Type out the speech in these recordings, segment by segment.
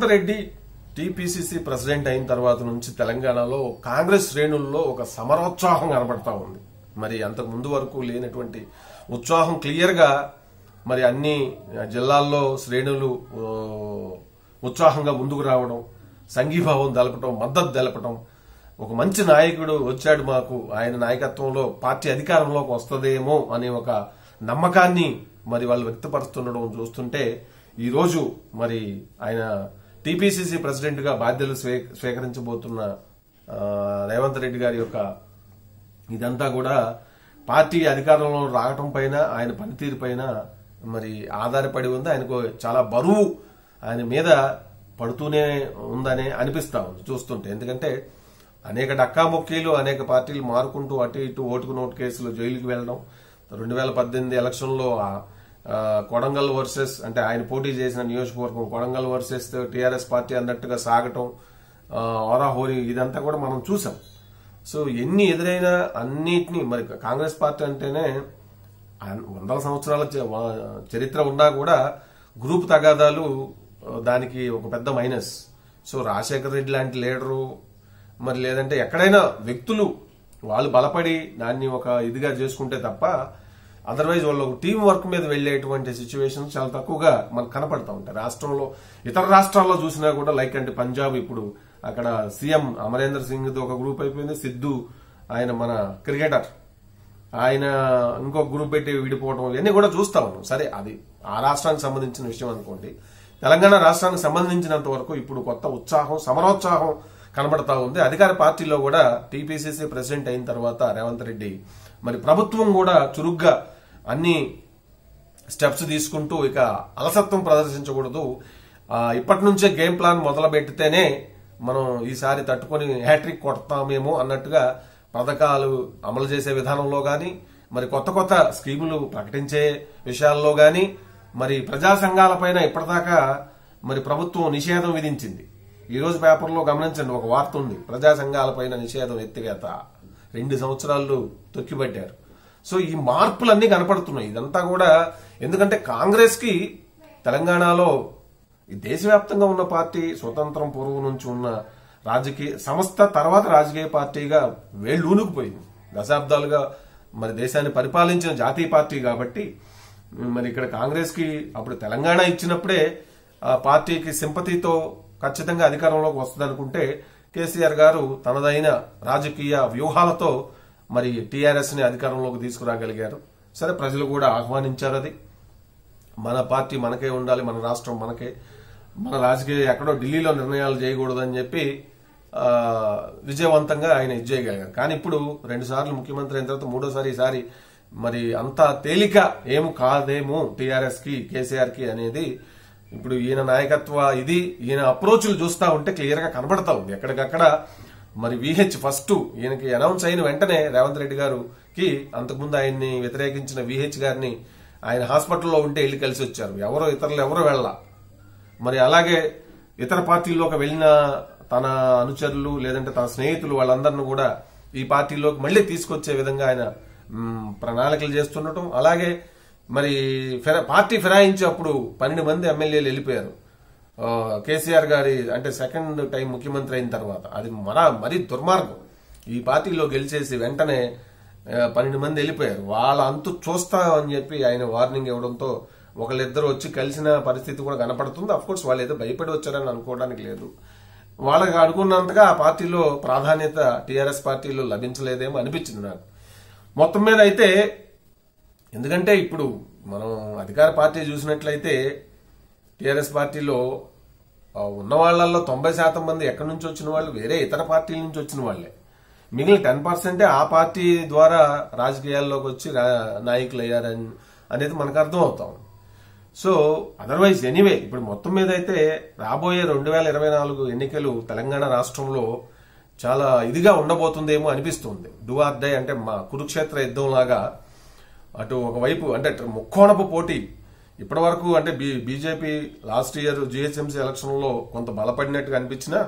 Reddy TPCC president అయిన తర్వాత నుంచి తెలంగాణలో కాంగ్రెస్ శ్రేణుల్లో ఒక సమరోత్సాహం కనబడతా ఉంది మరి అంతకు ముందు వరకు లేనటువంటి ఉత్సాహం క్లియర్ గా మరి అన్ని జిల్లాల్లో శ్రేణులు ఓ, ఉత్సాహంగా ముందుకు రావడం సంఘీభావం తెలపటం మద్దతు తెలపటం ఒక మంచి నాయకుడు వచ్చాడు మాకు ఆయన నాయకత్వంలో పార్టీ అధికారంలోకి వస్తుందేమో అనే ఒక నమ్మకాన్ని మరి వాళ్ళు వ్యక్తపరుస్తుండడం చూస్తుంటే ఈ రోజు మరి ఆయన టీపీసీసీ ప్రెసిడెంట్ గా బాధ్యతలు స్వీ- స్వీకరించబోతున్న ఆ, రేవంత్ రెడ్డి గారి యొక్క ఇదంతా కూడా పార్టీ అధికారంలో రావటం పైన ఆయన పనితీరు పైన మరి ఆధారపడి ఉంది ఆయనకు చాలా బరువు ఆయన మీద పడుతూనే ఉందనే అనిపిస్తా ఉంది చూస్తుంటే ఎందుకంటే అనేక డక్కాముక్కీలు అనేక పార్టీలు మారుకుంటూ అటు ఇటు ఓటుకు నోటు కేసులు జైలుకి వెళ్ళడం రెండు వేల పద్దెనిమిది ఎలక్షన్లో ఆ, ఆ, కొడంగల్ వర్సెస్ అంటే ఆయన పోటీ చేసిన నియోజకవర్గం కొడంగల్ వర్సెస్ టీఆర్ఎస్ పార్టీ అన్నట్టుగా సాగటం ఆ, హోరాహోరీ ఇదంతా కూడా మనం చూసాం సో ఎన్ని ఎదురైనా అన్నిటినీ మరి కాంగ్రెస్ పార్టీ అంటేనే అన్- వందల సంవత్సరాల చ- వా- చరిత్ర ఉన్నా కూడా గ్రూప్ తగాదాలు ఆ, దానికి ఒక పెద్ద మైనస్ సో రాజశేఖర రెడ్డి లాంటి లీడరు మరి లేదంటే ఎక్కడైనా వ్యక్తులు వాళ్ళు బలపడి దాన్ని ఒక ఇదిగా చేసుకుంటే తప్ప అదర్వైజ్ వాళ్ళు ఒక టీం వర్క్ మీద వెళ్లేటువంటి సిచ్యువేషన్ చాలా తక్కువగా మనకు కనపడతా ఉంటాయి రాష్ట్రంలో ఇతర రాష్ట్రాల్లో చూసినా కూడా లైక్ అంటే పంజాబ్ ఇప్పుడు అక్కడ సీఎం అమరేంద్ర సింగ్ ఒక గ్రూప్ అయిపోయింది సిద్ధు ఆయన మన క్రికెటర్ ఆయన ఇంకో గ్రూప్ పెట్టి విడిపోవడం ఇవన్నీ కూడా చూస్తా ఉన్నాం సరే అది ఆ రాష్ట్రానికి సంబంధించిన విషయం అనుకోండి తెలంగాణ రాష్ట్రానికి సంబంధించినంత వరకు ఇప్పుడు కొత్త ఉత్సాహం సమరోత్సాహం కనబడతా ఉంది అధికార పార్టీలో కూడా టీపీసీసీ ప్రెసిడెంట్ అయిన తర్వాత రేవంత్ రెడ్డి మరి ప్రభుత్వం కూడా చురుగ్గా అన్ని స్టెప్స్ తీసుకుంటూ ఇక అలసత్వం ప్రదర్శించకూడదు ఆ, ఇప్పటి నుంచే గేమ్ ప్లాన్ మొదలు పెట్టితేనే మనం ఈసారి తట్టుకొని హ్యాట్రిక్ కొడతామేమో అన్నట్టుగా పథకాలు అమలు చేసే విధానంలో గాని మరి కొత్త కొత్త స్కీములు ప్రకటించే విషయాల్లో గాని మరి ప్రజా సంఘాలపైన ఇప్పటిదాకా మరి ప్రభుత్వం నిషేధం విధించింది ఈ రోజు పేపర్లో గమనించండి ఒక వార్త ఉంది ప్రజా సంఘాలపైన నిషేధం ఎత్తివేత రెండు సంవత్సరాలు తొక్కిపట్టారు సో ఈ మార్పులన్నీ కనపడుతున్నాయి ఇదంతా కూడా ఎందుకంటే కాంగ్రెస్ కి తెలంగాణలో ఈ దేశవ్యాప్తంగా ఉన్న పార్టీ స్వతంత్రం పూర్వం నుంచి ఉన్న రాజకీయ సంస్థ తర్వాత రాజకీయ పార్టీగా వేళ్ళూనుకుపోయింది దశాబ్దాలుగా మరి దేశాన్ని పరిపాలించిన జాతీయ పార్టీ కాబట్టి మరి ఇక్కడ కాంగ్రెస్ కి అప్పుడు తెలంగాణ ఇచ్చినప్పుడే ఆ పార్టీకి సింపతితో ఖచ్చితంగా అధికారంలోకి వస్తుందనుకుంటే కేసీఆర్ గారు తనదైన రాజకీయ వ్యూహాలతో మరి టీఆర్ఎస్ ని అధికారంలోకి తీసుకురాగలిగారు సరే ప్రజలు కూడా ఆహ్వానించారు అది మన పార్టీ మనకే ఉండాలి మన రాష్ట్రం మనకే మన రాజకీయ ఎక్కడో ఢిల్లీలో నిర్ణయాలు చేయకూడదని చెప్పి ఆ, విజయవంతంగా ఆయన ఇది చేయగలిగారు కానీ ఇప్పుడు రెండు సార్లు ముఖ్యమంత్రి అయిన తర్వాత మూడోసారి ఈసారి మరి అంత తేలిక ఏం కాదేమో టీఆర్ఎస్ కి కేసీఆర్ కి అనేది ఇప్పుడు ఈయన నాయకత్వ ఇది ఈయన అప్రోచ్లు చూస్తా ఉంటే క్లియర్ గా కనబడతా ఉంది ఎక్కడికక్కడ మరి విహెచ్ ఫస్ట్ ఈయనకి అనౌన్స్ అయిన వెంటనే రేవంత్ రెడ్డి గారు కి అంతకుముందు ఆయన్ని వ్యతిరేకించిన విహెచ్ గారిని ఆయన హాస్పిటల్లో ఉంటే వెళ్ళి కలిసి వచ్చారు ఎవరో ఇతరులు ఎవరో వెళ్ళా మరి అలాగే ఇతర పార్టీల్లోకి వెళ్ళిన తన అనుచరులు లేదంటే తన స్నేహితులు వాళ్ళందరిని కూడా ఈ పార్టీలోకి మళ్ళీ తీసుకొచ్చే విధంగా ఆయన మ్, ప్రణాళికలు చేస్తుండటం అలాగే మరి ఫిరా- పార్టీ ఫిరాయించి అప్పుడు పన్నెండు మంది ఎమ్మెల్యేలు వెళ్ళిపోయారు ఆ, కేసీఆర్ గారి అంటే సెకండ్ టైం ముఖ్యమంత్రి అయిన తర్వాత అది మరా మరీ దుర్మార్గం ఈ పార్టీలో గెలిచేసి వెంటనే ఆ, పన్నెండు మంది వెళ్ళిపోయారు వాళ్ళ అంతు చూస్తా అని చెప్పి ఆయన వార్నింగ్ ఇవ్వడంతో ఒకళ్ళిద్దరు వచ్చి కలిసిన పరిస్థితి కూడా కనపడుతుంది అఫ్ కోర్స్ వాళ్ళు ఏదో భయపడి వచ్చారని అనుకోవడానికి లేదు వాళ్ళకి అనుకున్నంతగా ఆ పార్టీలో ప్రాధాన్యత టీఆర్ఎస్ పార్టీలో లభించలేదేమో అనిపించింది నాకు మొత్తం మీద అయితే ఎందుకంటే ఇప్పుడు మనం అధికార పార్టీ చూసినట్లయితే టీఆర్ఎస్ పార్టీలో ఆ, ఉన్న వాళ్ళల్లో తొంభై శాతం మంది ఎక్కడి నుంచి వచ్చిన వాళ్ళు వేరే ఇతర పార్టీల నుంచి వచ్చిన వాళ్ళే మిగిలిన టెన్ పర్సెంటే ఆ పార్టీ ద్వారా రాజకీయాల్లోకి వచ్చి రా- నాయకులు అయ్యారని అనేది మనకు అర్థం అవుతాం సో అదర్వైజ్ ఎనీవే ఇప్పుడు మొత్తం మీద అయితే రాబోయే రెండు వేల ఇరవై నాలుగు ఎన్నికలు తెలంగాణ రాష్ట్రంలో చాలా ఇదిగా ఉండబోతుందేమో అనిపిస్తుంది డూ ఆర్ డే అంటే మా కురుక్షేత్ర యుద్ధం లాగా అటు ఒకవైపు అంటే ట్ర- ముక్కోణపు పోటీ ఇప్పటి వరకు అంటే B- BJP last year GHMC election లో కొంత బలపడినట్టుగా అనిపించినా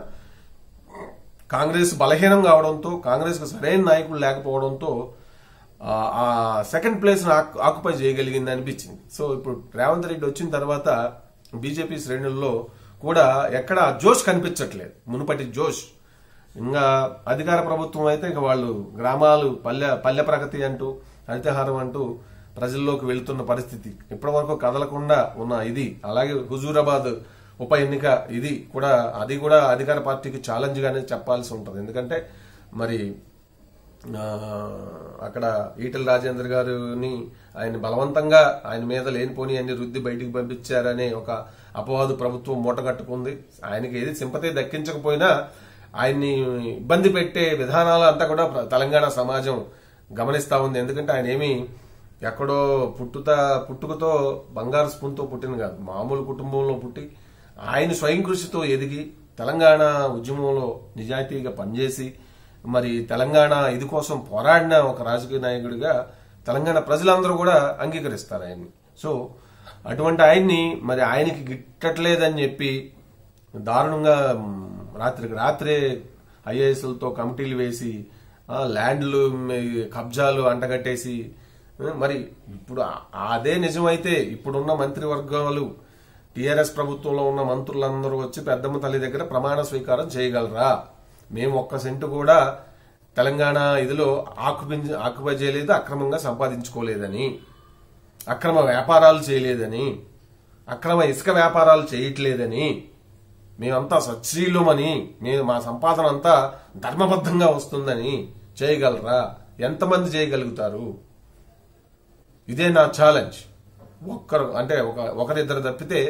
కాంగ్రెస్ బలహీనం కావడంతో కాంగ్రెస్ కు సరైన నాయకులు లేకపోవడంతో ఆ, ఆ సెకండ్ ప్లేస్ ఆక్యుపై చేయగలిగింది అనిపించింది సో ఇప్పుడు రేవంత్ రెడ్డి వచ్చిన తర్వాత బీజేపీ శ్రేణుల్లో కూడా ఎక్కడ ఆ జోష్ కనిపించట్లేదు మునుపటి జోష్ ఇంకా అధికార ప్రభుత్వం అయితే ఇక వాళ్ళు గ్రామాలు పల్లె పల్లె ప్రగతి అంటూ హరితహారం అంటూ ప్రజల్లోకి వెళ్తున్న పరిస్థితి ఇప్పటి వరకు కదలకుండా ఉన్న ఇది అలాగే హుజూరాబాద్ ఉప ఎన్నిక ఇది కూడా అది కూడా అధికార పార్టీకి ఛాలెంజ్ గానే చెప్పాల్సి ఉంటుంది ఎందుకంటే మరి ఆ, అక్కడ ఈటల రాజేందర్ గారిని ఆయన బలవంతంగా ఆయన మీద లేనిపోని అన్ని రుద్ది బయటికి పంపించారనే ఒక అపవాదు ప్రభుత్వం మూటగట్టుకుంది ఆయనకి ఏది సింపతి దక్కించకపోయినా ఆయన్ని ఇబ్బంది పెట్టే విధానాలు అంతా కూడా ప్ర- తెలంగాణ సమాజం గమనిస్తా ఉంది ఎందుకంటే ఆయన ఏమి ఎక్కడో పుట్టుత పుట్టుకతో బంగారు స్పూన్తో పుట్టిన కాదు మామూలు కుటుంబంలో పుట్టి ఆయన స్వయం కృషితో ఎదిగి తెలంగాణ ఉద్యమంలో నిజాయితీగా పనిచేసి మరి తెలంగాణ ఇది కోసం పోరాడిన ఒక రాజకీయ నాయకుడిగా తెలంగాణ ప్రజలందరూ కూడా అంగీకరిస్తారు ఆయన్ని సో అటువంటి ఆయన్ని మరి ఆయనకి గిట్టట్లేదని చెప్పి దారుణంగా మ్, రాత్రికి రాత్రే ఐఏఎస్లతో కమిటీలు వేసి ఆ, ల్యాండ్లు మ్, కబ్జాలు అంటగట్టేసి ఆ, మరి ఇప్పుడు ఆ- అదే నిజమైతే ఇప్పుడున్న మంత్రివర్గాలు టీఆర్ఎస్ ప్రభుత్వంలో ఉన్న మంత్రులందరూ వచ్చి పెద్దమ్మ తల్లి దగ్గర ప్రమాణ స్వీకారం చేయగలరా మేము ఒక్క సెంటు కూడా తెలంగాణ ఇదిలో ఆక్యుపించి ఆక్యుపై చేయలేదు అక్రమంగా సంపాదించుకోలేదని అక్రమ వ్యాపారాలు చేయలేదని అక్రమ ఇసుక వ్యాపారాలు చేయట్లేదని మేమంతా సచ్రీలుమని మేము మా సంపాదన అంతా ధర్మబద్ధంగా వస్తుందని చేయగలరా ఎంతమంది చేయగలుగుతారు ఇదే నా ఛాలెంజ్ ఒక్కరు అంటే ఒక ఒకరిద్దరు తప్పితే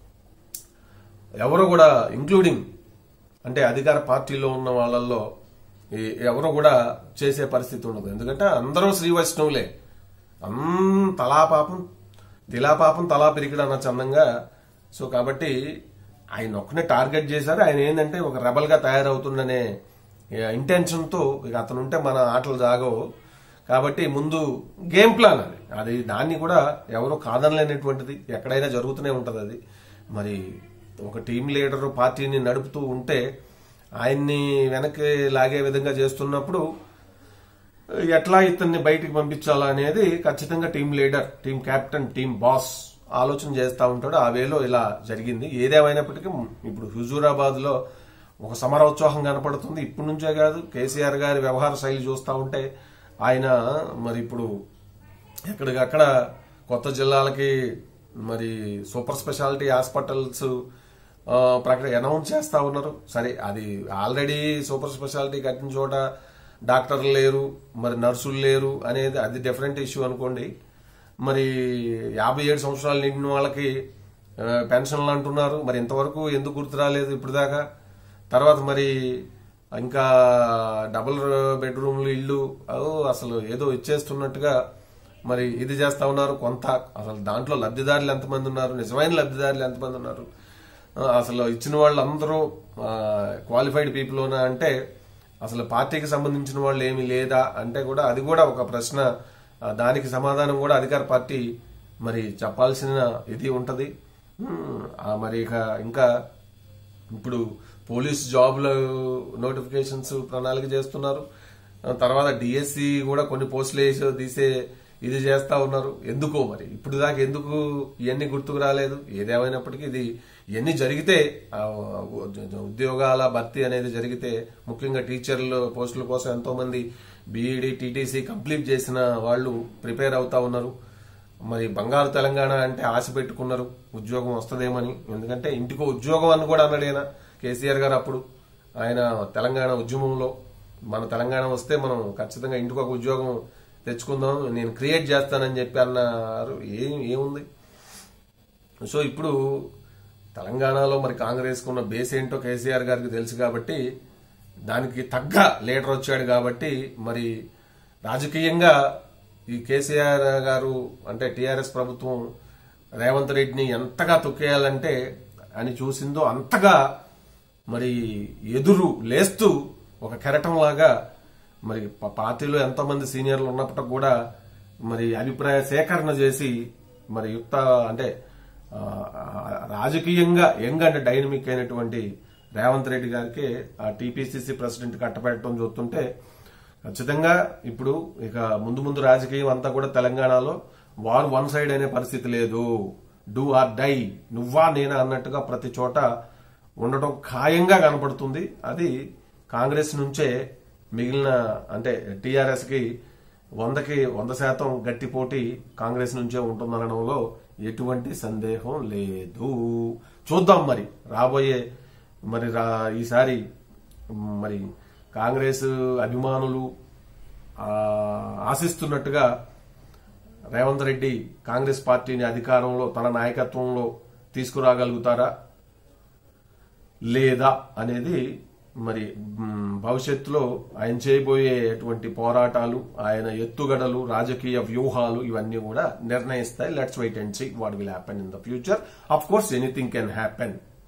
ఎవరు కూడా ఇంక్లూడింగ్ అంటే అధికార పార్టీలో ఉన్న వాళ్ళల్లో ఈ- ఎవరు కూడా చేసే పరిస్థితి ఉండదు ఎందుకంటే అందరూ శ్రీ వైష్ణవులే అం తలా పాపం తిలా పాపం తలా పిరికిడు అన్న చందంగా సో కాబట్టి ఆయన ఒక్కనే టార్గెట్ చేశారు ఆయన ఏంటంటే ఒక రెబల్ గా తయారవుతుందనే ఇంటెన్షన్ తో ఇక అతను ఉంటే మన ఆటలు జాగవు కాబట్టి ముందు గేమ్ ప్లాన్ అది అది దాన్ని కూడా ఎవరు కాదనలేనటువంటిది ఎక్కడైనా జరుగుతూనే ఉంటది అది మరి ఒక టీం లీడర్ పార్టీని నడుపుతూ ఉంటే ఆయన్ని వెనక్కి లాగే విధంగా చేస్తున్నప్పుడు ఎట్లా ఇతన్ని బయటికి పంపించాలా అనేది ఖచ్చితంగా team leader team captain team boss ఆలోచన చేస్తా ఉంటాడు ఆ వేలో ఇలా జరిగింది ఏదేమైనప్పటికీ ఇప్పుడు హుజూరాబాద్ లో ఒక సమరోత్సాహం కనపడుతుంది ఇప్పటి నుంచే కాదు కేసీఆర్ గారి వ్యవహార శైలి చూస్తా ఉంటే ఆయన మరి ఇప్పుడు ఎక్కడికక్కడ కొత్త జిల్లాలకి మరి సూపర్ స్పెషాలిటీ హాస్పిటల్స్ ఆ, ప్రకటన అనౌన్స్ చేస్తా ఉన్నారు సరే అది ఆల్రెడీ సూపర్ స్పెషాలిటీ కట్టిన చోట డాక్టర్లు లేరు మరి నర్సులు లేరు అనేది అది డిఫరెంట్ ఇష్యూ అనుకోండి మరి యాభై ఏడు సంవత్సరాలు నిండిన వాళ్ళకి ఆ, పెన్షన్లు అంటున్నారు మరి ఇంతవరకు ఎందుకు గుర్తు రాలేదు ఇప్పుడు దాకా తర్వాత మరి ఇంకా డబుల్ బెడ్రూమ్లు ఇల్లు ఓ అసలు ఏదో ఇచ్చేస్తున్నట్టుగా మరి ఇది చేస్తా ఉన్నారు కొంత అసలు దాంట్లో లబ్ధిదారులు ఎంతమంది ఉన్నారు నిజమైన లబ్ధిదారులు ఎంతమంది ఉన్నారు ఆ, అసలు ఇచ్చిన వాళ్ళందరూ క్వాలిఫైడ్ పీపుల్ అంటే అసలు పార్టీకి సంబంధించిన వాళ్ళు ఏమీ లేదా అంటే కూడా అది కూడా ఒక ప్రశ్న ఆ, దానికి సమాధానం కూడా అధికార పార్టీ మరి చెప్పాల్సిన ఇది ఉంటది హ్మ్, ఆ, మరి ఇక ఇంకా ఇప్పుడు పోలీస్ జాబ్ల నోటిఫికేషన్స్ ప్రణాళిక చేస్తున్నారు ఆ తర్వాత డిఎస్సి కూడా కొన్ని పోస్టులు వేసి తీసే ఇది చేస్తా ఉన్నారు ఎందుకో మరి ఇప్పుడు దాకా ఎందుకు ఇవన్నీ గుర్తుకు రాలేదు ఏదేమైనప్పటికీ ఇది ఇవన్నీ జరిగితే ఆ, ఉద్యోగాల భర్తీ అనేది జరిగితే ముఖ్యంగా టీచర్లు పోస్టుల కోసం ఎంతో మంది బీఈడి టీటీసీ కంప్లీట్ చేసిన వాళ్ళు ప్రిపేర్ అవుతా ఉన్నారు మరి బంగారు తెలంగాణ అంటే ఆశ పెట్టుకున్నారు ఉద్యోగం వస్తుందేమని ఎందుకంటే ఇంటికో ఉద్యోగం అని కూడా అన్నాడు ఆయన కేసీఆర్ గారు అప్పుడు ఆయన తెలంగాణ ఉద్యమంలో మన తెలంగాణ వస్తే మనం ఖచ్చితంగా ఇంటికి ఒక ఉద్యోగం తెచ్చుకుందాం నేను క్రియేట్ చేస్తానని చెప్పి అన్నారు ఏం ఏముంది సో ఇప్పుడు తెలంగాణలో మరి కాంగ్రెస్ ఉన్న బేస్ ఏంటో కేసీఆర్ గారికి తెలుసు కాబట్టి దానికి తగ్గ లీడర్ వచ్చాడు కాబట్టి మరి రాజకీయంగా ఈ కేసీఆర్ గారు అంటే టీఆర్ఎస్ ప్రభుత్వం రేవంత్ రెడ్డిని ఎంతగా తొక్కేయాలంటే అని చూసిందో అంతగా మరి ఎదురు లేస్తూ ఒక కెరటం లాగా మరి ప- పార్టీలో ఎంతో మంది సీనియర్లు ఉన్నప్పటికి కూడా మరి అభిప్రాయ సేకరణ చేసి మరి యుక్త అంటే ఆ, ఆ, రాజకీయంగా యంగ్ అండ్ డైనమిక్ అయినటువంటి రేవంత్ రెడ్డి గారికి ఆ టీపీసీసీ ప్రెసిడెంట్ కట్టబెట్టడం చూస్తుంటే ఖచ్చితంగా ఇప్పుడు ఇక ముందు ముందు రాజకీయం అంతా కూడా తెలంగాణలో వారు వన్ సైడ్ అనే పరిస్థితి లేదు డూ ఆర్ డై నువ్వా నేనా అన్నట్టుగా ప్రతి చోట ఉండటం ఖాయంగా కనపడుతుంది అది కాంగ్రెస్ నుంచే మిగిలిన అంటే టీఆర్ఎస్ కి వందకి వంద శాతం గట్టి పోటీ కాంగ్రెస్ నుంచే ఉంటుందనడంలో ఎటువంటి సందేహం లేదు చూద్దాం మరి రాబోయే మరి రా ఈసారి మరి కాంగ్రెస్ అభిమానులు ఆ, ఆశిస్తున్నట్టుగా రేవంత్ రెడ్డి కాంగ్రెస్ పార్టీని అధికారంలో తన నాయకత్వంలో తీసుకురాగలుగుతారా లేదా అనేది మరి మ్, భవిష్యత్తులో ఆయన చేయబోయేటువంటి పోరాటాలు ఆయన ఎత్తుగడలు రాజకీయ వ్యూహాలు ఇవన్నీ కూడా నిర్ణయిస్తాయి let's wait and see what will happen in the future of course anything can happen